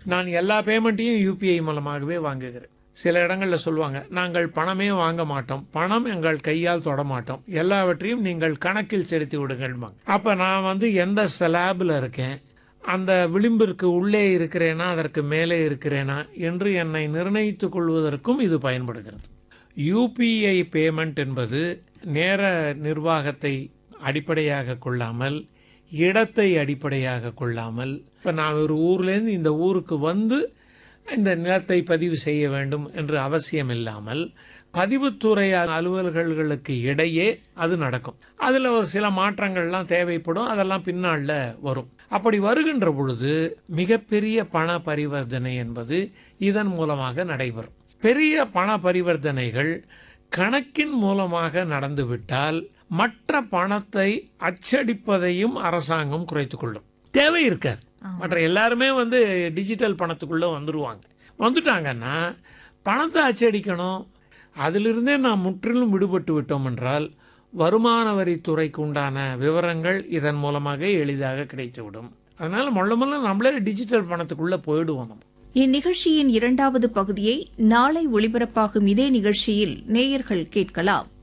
நான் எல்லா பேமெண்ட்டையும் யூபிஐ மூலமாகவே வாங்குகிறேன் சில இடங்களில் சொல்லுவாங்க நாங்கள் பணமே வாங்க மாட்டோம் பணம் எங்கள் கையால் தொட மாட்டோம் எல்லாவற்றையும் நீங்கள் கணக்கில் செலுத்தி விடுங்கள்பாங்க அப்போ நான் வந்து எந்த ஸ்லாபில் இருக்கேன் அந்த விளிம்பிற்கு உள்ளே இருக்கிறேனா அதற்கு மேலே இருக்கிறேனா என்று என்னை நிர்ணயித்துக் கொள்வதற்கும் இது பயன்படுகிறது யூபிஐ பேமெண்ட் என்பது நேர நிர்வாகத்தை அடிப்படையாக கொள்ளாமல் இடத்தை அடிப்படையாக கொள்ளாமல் இப்போ நான் ஒரு ஊர்லேருந்து இந்த ஊருக்கு வந்து இந்த நிலத்தை பதிவு செய்ய வேண்டும் என்று அவசியம் இல்லாமல் பதிவுத்துறை அலுவலர்களுக்கு இடையே அது நடக்கும் அதில் ஒரு சில மாற்றங்கள்லாம் தேவைப்படும் அதெல்லாம் பின்னாளில் வரும் அப்படி வருகின்ற பொழுது மிகப்பெரிய பண பரிவர்த்தனை என்பது இதன் மூலமாக நடைபெறும் பெரிய பண பரிவர்த்தனைகள் கணக்கின் மூலமாக நடந்துவிட்டால் மற்ற பணத்தை அச்சடிப்பதையும் அரசாங்கம் குறைத்துக் கொள்ளும் தேவை இருக்காது மற்ற எல்லாருமே வந்து டிஜிட்டல் பணத்துக்குள்ள வந்துருவாங்க வந்துட்டாங்கன்னா பணத்தை அச்சடிக்கணும் அதிலிருந்தே நாம் முற்றிலும் விடுபட்டு விட்டோம் என்றால் வருமான வரித்துறைக்கு உண்டான விவரங்கள் இதன் மூலமாக எளிதாக கிடைத்துவிடும் அதனால மொள்ள மொள்ள நம்மளே டிஜிட்டல் பணத்துக்குள்ள போயிடுவோம் நம்ம இந்நிகழ்ச்சியின் இரண்டாவது பகுதியை நாளை ஒளிபரப்பாகும் இதே நிகழ்ச்சியில் நேயர்கள் கேட்கலாம்